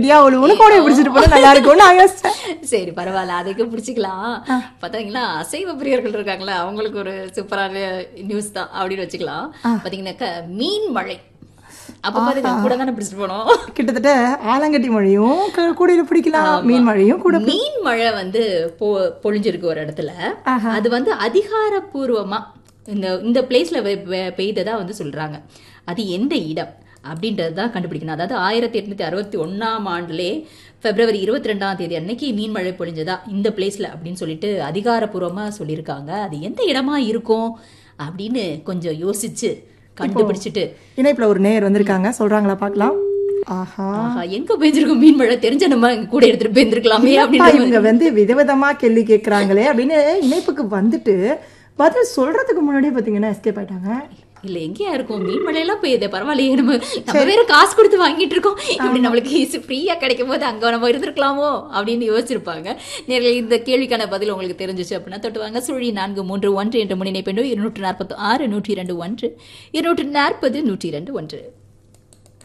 கெட்டியா ஒழுவுன்னு கோடையை பிடிச்சிட்டு போனா நல்லா இருக்கும்னு நான் யோசிச்சேன் சரி பரவாயில்ல அதுக்கு பிடிச்சிக்கலாம் பாத்தீங்களா அசைவ பிரியர்கள் இருக்காங்களா அவங்களுக்கு ஒரு சூப்பரான நியூஸ் தான் அப்படின்னு வச்சுக்கலாம் பாத்தீங்கன்னாக்க மீன் மழை அப்ப பாத்தீங்க கூட தானே பிடிச்சிட்டு போனோம் கிட்டத்தட்ட ஆலங்கட்டி மழையும் க- கூடையில பிடிக்கலாம் மீன் மழையும் கூட மீன் மழை வந்து பொ பொழிஞ்சிருக்கு ஒரு இடத்துல அது வந்து அதிகாரப்பூர்வமா இந்த இந்த பிளேஸ்ல பெய்ததா வந்து சொல்றாங்க அது எந்த இடம் அப்படின்றது தான் கண்டுபிடிக்கணும் அதாவது ஆயிரத்தி எட்நூத்தி அறுபத்தி ஒன்னாம் ஆண்டுலே பிப்ரவரி இருபத்தி ரெண்டாம் தேதி அன்னைக்கு மீன் மழை பொழிஞ்சதா இந்த பிளேஸ்ல அப்படின்னு சொல்லிட்டு அதிகாரப்பூர்வமா சொல்லியிருக்காங்க அது எந்த இடமா இருக்கும் அப்படின்னு கொஞ்சம் யோசிச்சு கண்டுபிடிச்சிட்டு இணைப்புல ஒரு நேயர் வந்திருக்காங்க சொல்றாங்களா பார்க்கலாம் ஆஹா ஆஹா எங்க பெஞ்சிருக்கும் மீன் மழை தெரிஞ்ச நம்ம இங்க கூட எடுத்துட்டு போயிருந்திருக்கலாமே அப்பா, அப்படின்னு இவங்க வந்து விதவிதமா கேள்வி கேட்கறாங்களே அப்படின்னு இணைப்புக்கு வந்துட்டு பதில் சொல்றதுக்கு முன்னாடியே பாத்தீங்கன்னா எஸ்கேப் ஆயிட்டாங்க இல்ல எங்கேயா இருக்கும் மீன் மழையெல்லாம் பெய்யுது பரவாயில்லையே நம்ம நம்ம வேற காசு கொடுத்து வாங்கிட்டு இருக்கோம் இப்படி நம்மளுக்கு ஃப்ரீயா கிடைக்கும் போது அங்க நம்ம இருந்திருக்கலாமோ அப்படின்னு யோசிச்சிருப்பாங்க நேரில் இந்த கேள்விக்கான பதில் உங்களுக்கு தெரிஞ்சிச்சு அப்படின்னா தொட்டு வாங்க சுழி நான்கு மூன்று ஒன்று என்ற முன்னிணைப்பெண்ணு இருநூற்று நாற்பத்தி ஆறு நூற்றி இரண்டு ஒன்று இருநூற்று நாற்பது நூற்றி இரண்டு ஒன்று